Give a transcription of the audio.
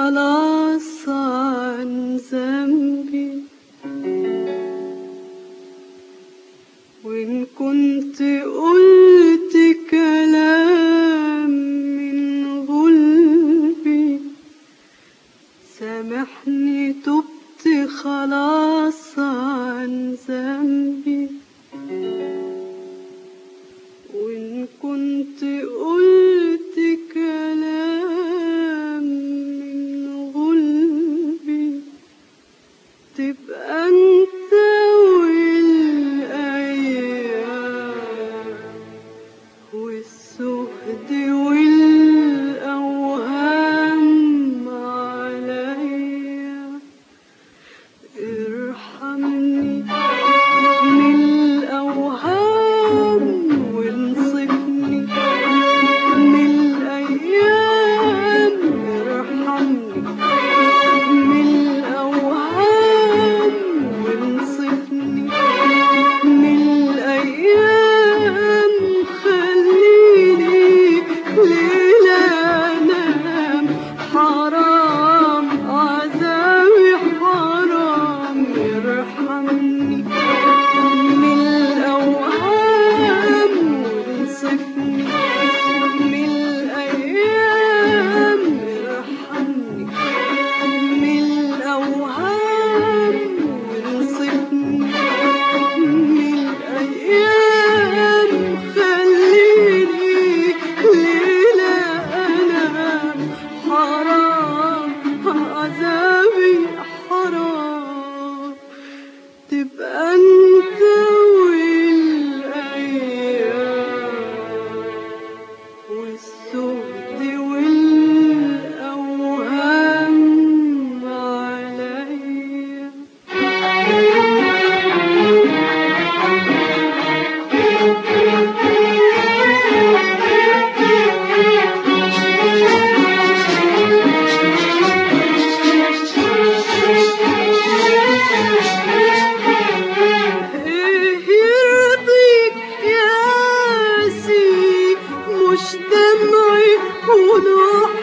خلاص عن ذنبي وإن كنت قلت كلام من غلبي سامحني تبت خلاص عن ذنبي وإن كنت قلت كلام من غلبي تبقى انت والايام والسهد والاوهام عليا ارحمني من الاوهام وانصفني من الايام ارحمني من الأوهام وانصفني من الأيام خليني ليلة أنام حرام عذابي حرام ارحمني من الأوهام وانصفني من الأيام ارحمني من الأوهام وانصفني من الأيام خليني ليلة أنام حرام عذابي حرام تبقى أنت والأيام والسهد والأوهام عليا إيه يرضيك يا سي مش دمعي ونوح